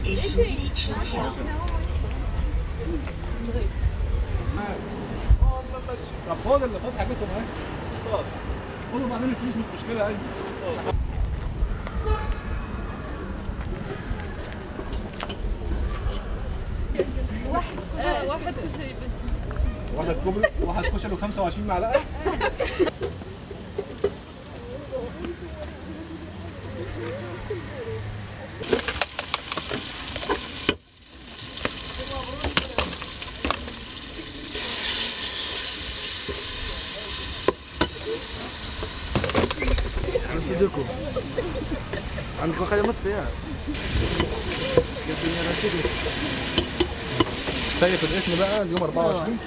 طب خد اللي خد حاجتهم اهي صار خدوا بعدين الفلوس مش مشكله ايوه واحد كوبري واحد كشري و25 معلقه نسيدكم عندك مخدمات فيها سيف الاسم بقى اليوم 24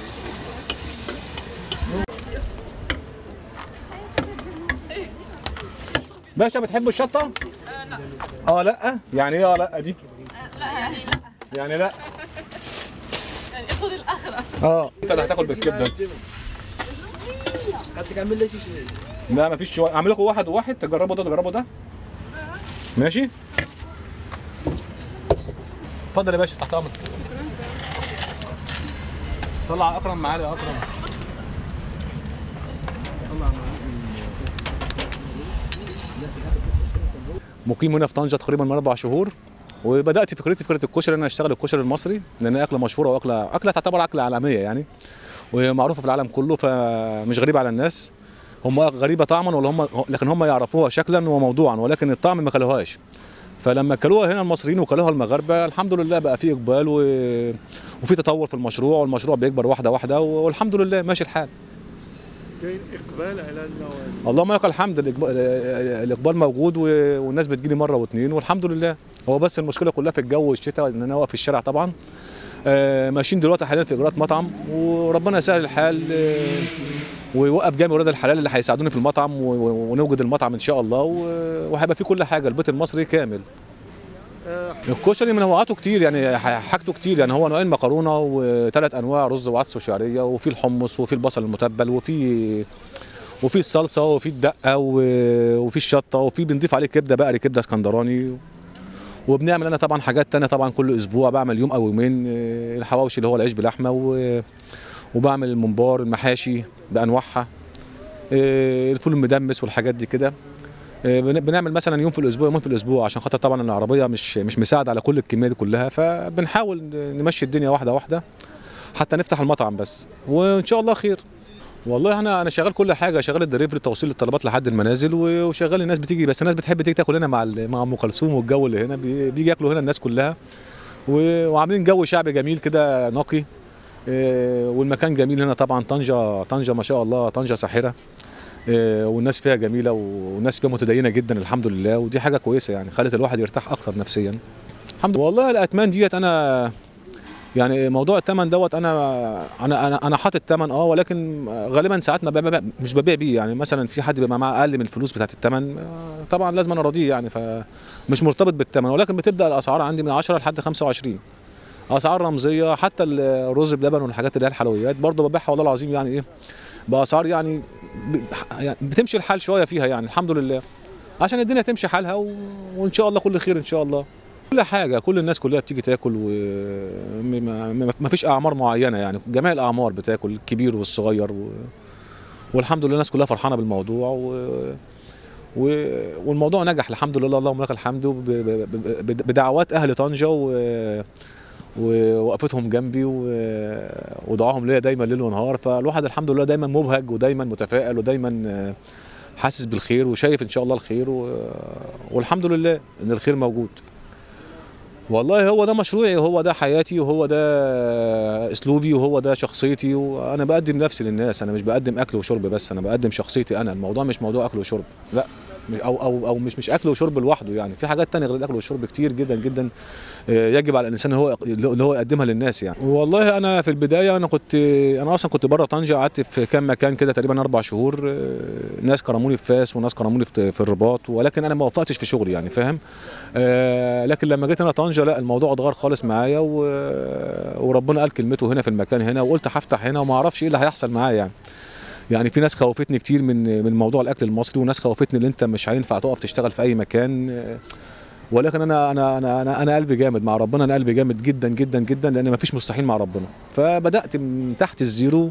باشا بتحبوا الشطه؟ اه لا يعني ايه اه لا دي؟ لا يعني لا يعني لا يعني خذ الاخره اه انت اللي هتاكل بالكبده انت. قالت لك اعمل لي شيء شوي لا مفيش شويه اعمل لكم واحد وواحد تجربوا ده تجربوا ده ماشي اتفضل يا باشا تحت امرك طلع اكرم معايا يا اكرم مقيم هنا في طنجه تقريبا من اربع شهور وبدات فكرتي فكره الكشري ان انا اشتغل الكشري المصري لان اكله مشهوره واكله اكله تعتبر اكله عالميه يعني ومعروفه في العالم كله فمش غريبه على الناس هم غريبه طعما ولا هم لكن هم يعرفوها شكلا وموضوعا ولكن الطعم ما كلوهاش فلما كلوها هنا المصريين وكلوها المغاربه الحمد لله بقى في اقبال و... وفي تطور في المشروع والمشروع بيكبر واحده واحده والحمد لله ماشي الحال كاين اقبال على انه اللهم لك الحمد الإقبال, الاقبال موجود و... والناس بتجيلي مره واثنين والحمد لله هو بس المشكله كلها في الجو والشتاء ان انا واقف في الشارع طبعا آه، ماشيين دلوقتي حاليا في اجراءات مطعم وربنا يسهل الحال آه، ويوقف جامع ولاد الحلال اللي هيساعدوني في المطعم و- و- ونوجد المطعم ان شاء الله و- وهيبقى فيه كل حاجه البيت المصري كامل آه، الكشري منوعاته كتير يعني ح- حاجته كتير يعني هو نوعين مكرونه وثلاث انواع رز وعدس وشعريه وفي الحمص وفي البصل المتبل وفي وفي الصلصه وفي الدقه و- وفي الشطه وفي بنضيف عليه كبده بقري كبده اسكندراني وبنعمل انا طبعا حاجات تانية طبعا كل اسبوع بعمل يوم او يومين آه، الحواوشي اللي هو العيش بلحمه و- وبعمل الممبار المحاشي بانواعها آه، الفول المدمس والحاجات دي كده آه، بن- بنعمل مثلا يوم في الاسبوع يومين في الاسبوع عشان خاطر طبعا العربيه مش مش مساعده على كل الكميه دي كلها فبنحاول نمشي الدنيا واحده واحده حتى نفتح المطعم بس وان شاء الله خير والله انا انا شغال كل حاجه شغال الدليفري توصيل الطلبات لحد المنازل و- وشغال الناس بتيجي بس الناس بتحب تيجي تاكل هنا مع ال- مع ام كلثوم والجو اللي هنا بي- بيجي ياكلوا هنا الناس كلها و- وعاملين جو شعبي جميل كده نقي آه، والمكان جميل هنا طبعا طنجه طنجه ما شاء الله طنجه ساحره آه، والناس فيها جميله والناس فيها متدينه جدا الحمد لله ودي حاجه كويسه يعني خلت الواحد يرتاح اكثر نفسيا الحمد لله والله الاتمان ديت انا يعني موضوع الثمن دوت انا انا انا انا حاطط ثمن اه ولكن غالبا ساعات ما ببيع مش ببيع بيه يعني مثلا في حد بيبقى معاه اقل من الفلوس بتاعت الثمن آه، طبعا لازم انا اراضيه يعني فمش مرتبط بالثمن ولكن بتبدا الاسعار عندي من 10 لحد 25 اسعار رمزيه حتى الرز بلبن والحاجات اللي هي الحلويات برضه ببيعها والله العظيم يعني ايه باسعار يعني ب- يعني بتمشي الحال شويه فيها يعني الحمد لله عشان الدنيا تمشي حالها و... وان شاء الله كل خير ان شاء الله كل حاجه كل الناس كلها بتيجي تاكل وما فيش اعمار معينه يعني جميع الاعمار بتاكل الكبير والصغير و... والحمد لله الناس كلها فرحانه بالموضوع و... و... والموضوع نجح الحمد لله اللهم لك الحمد وب... ب... ب... ب... بدعوات اهل طنجه و... ووقفتهم جنبي و... ودعاهم ليا دايما ليل ونهار فالواحد الحمد لله دايما مبهج ودايما متفائل ودايما حاسس بالخير وشايف ان شاء الله الخير و... والحمد لله ان الخير موجود والله هو ده مشروعي وهو ده حياتي وهو ده اسلوبي وهو ده شخصيتي وانا بقدم نفسي للناس انا مش بقدم اكل وشرب بس انا بقدم شخصيتي انا الموضوع مش موضوع اكل وشرب لا مش- او او او مش مش اكل وشرب لوحده يعني في حاجات تانية غير الاكل والشرب كتير جدا جدا آه، يجب على الانسان ان هو اللي هو يقدمها للناس يعني والله انا في البدايه انا كنت انا اصلا كنت بره طنجه قعدت في كام مكان كده تقريبا اربع شهور آه، ناس كرموني في فاس وناس كرموني في في الرباط ولكن انا ما وفقتش في شغلي يعني فاهم آه، لكن لما جيت هنا طنجه لا الموضوع اتغير خالص معايا و- وربنا قال كلمته هنا في المكان هنا وقلت هفتح هنا وما اعرفش ايه اللي هيحصل معايا يعني يعني في ناس خوفتني كتير من من موضوع الاكل المصري وناس خوفتني ان انت مش هينفع تقف تشتغل في اي مكان آه، ولكن انا انا انا انا, أنا قلبي جامد مع ربنا انا قلبي جامد جدا جدا جدا لان مفيش مستحيل مع ربنا فبدات من تحت الزيرو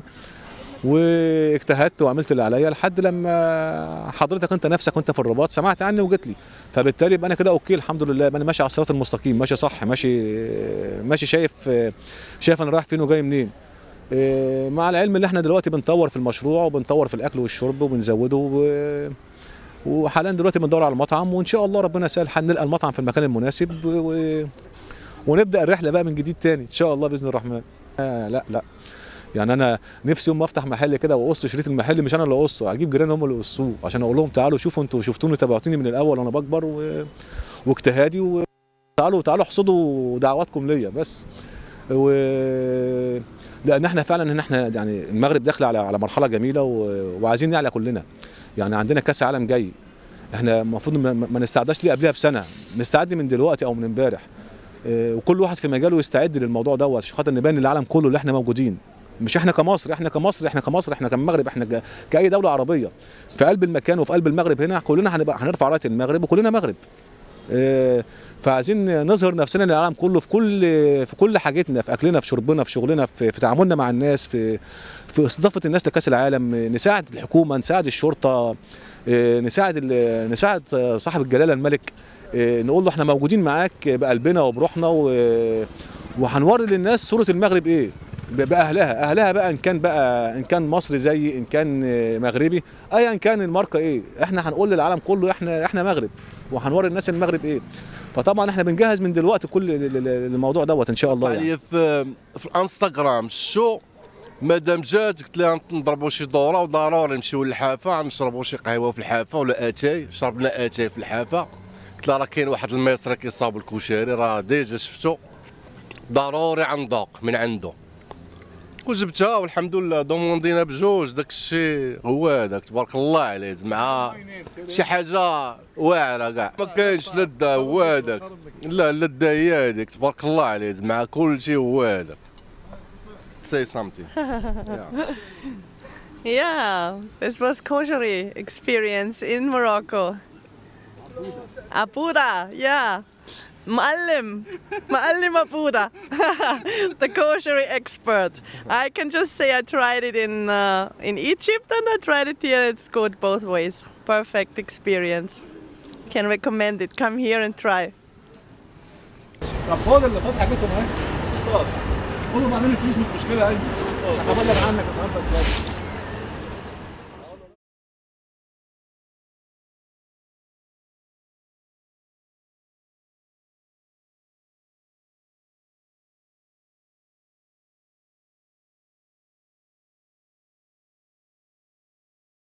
واجتهدت وعملت اللي عليا لحد لما حضرتك انت نفسك وانت في الرباط سمعت عني وجيت لي فبالتالي يبقى انا كده اوكي الحمد لله يبقى انا ماشي على الصراط المستقيم ماشي صح ماشي ماشي شايف شايف انا رايح فين وجاي منين إيه، مع العلم اللي احنا دلوقتي بنطور في المشروع وبنطور في الاكل والشرب وبنزوده و... وحاليا دلوقتي بندور على المطعم وان شاء الله ربنا يسهل هنلقى المطعم في المكان المناسب و... و... ونبدا الرحله بقى من جديد تاني ان شاء الله باذن الرحمن آه لا لا يعني انا نفسي يوم ما افتح محل كده واقص شريط المحل مش انا اللي اقصه اجيب جيران هم اللي يقصوه عشان اقول لهم تعالوا شوفوا انتوا شفتوني تابعتوني من الاول وانا بكبر و... واجتهادي وتعالوا تعالوا احصدوا دعواتكم ليا بس و لان احنا فعلا ان احنا يعني المغرب داخله على على مرحله جميله و... وعايزين نعلى كلنا يعني عندنا كاس عالم جاي احنا المفروض ما, ما نستعداش ليه قبلها بسنه نستعد من دلوقتي او من امبارح اه، وكل واحد في مجاله يستعد للموضوع دوت عشان خاطر نبان للعالم كله اللي احنا موجودين مش احنا كمصر احنا كمصر احنا كمصر احنا كمغرب احنا ك- كاي دوله عربيه في قلب المكان وفي قلب المغرب هنا كلنا هنبقى هنرفع رايه المغرب وكلنا مغرب اه، فعايزين نظهر نفسنا للعالم كله في كل في كل حاجتنا في اكلنا في شربنا في شغلنا في, في تعاملنا مع الناس في في استضافه الناس لكاس العالم نساعد الحكومه نساعد الشرطه اه، نساعد ال- نساعد صاحب الجلاله الملك اه، نقول له احنا موجودين معاك بقلبنا وبروحنا و- وهنوري للناس صوره المغرب ايه ب- باهلها اهلها بقى ان كان بقى ان كان مصري زي ان كان اه، مغربي ايا كان الماركه ايه احنا هنقول للعالم كله احنا احنا مغرب وهنوري الناس المغرب ايه فطبعا احنا بنجهز من دلوقتي كل ال- ال- ال- الموضوع دوت ان شاء الله يعني. عليا في في الانستغرام شو مادام جات قلت لها نضربوا شي دوره وضروري نمشيو للحافه نشربوا شي قهوه في الحافه ولا اتاي شربنا اتاي في الحافه قلت لها راه كاين واحد الميسر كيصاوب الكشري راه ديجا شفتو ضروري عنذوق من عنده وجبتها والحمد لله دوموندينا بجوج داك الشيء هو هذاك تبارك الله عليه زعما شي حاجه واعره كاع ما كاينش لذه هو هذاك لا اللذه هي هذيك تبارك الله عليه زعما كل شيء هو هذاك say something Yeah, this was koshery experience in Morocco. Abuda, yeah. Muallim, Muallim Abuda, the koshery expert. I can just say I tried it in uh, in Egypt and I tried it here. It's good both ways. Perfect experience. Can recommend it. Come here and try. طب خد اللي خد حاجتهم اهي قول لهم اعملوا فلوس مش مشكله ايوه هبلغ عنك النهارده ازاي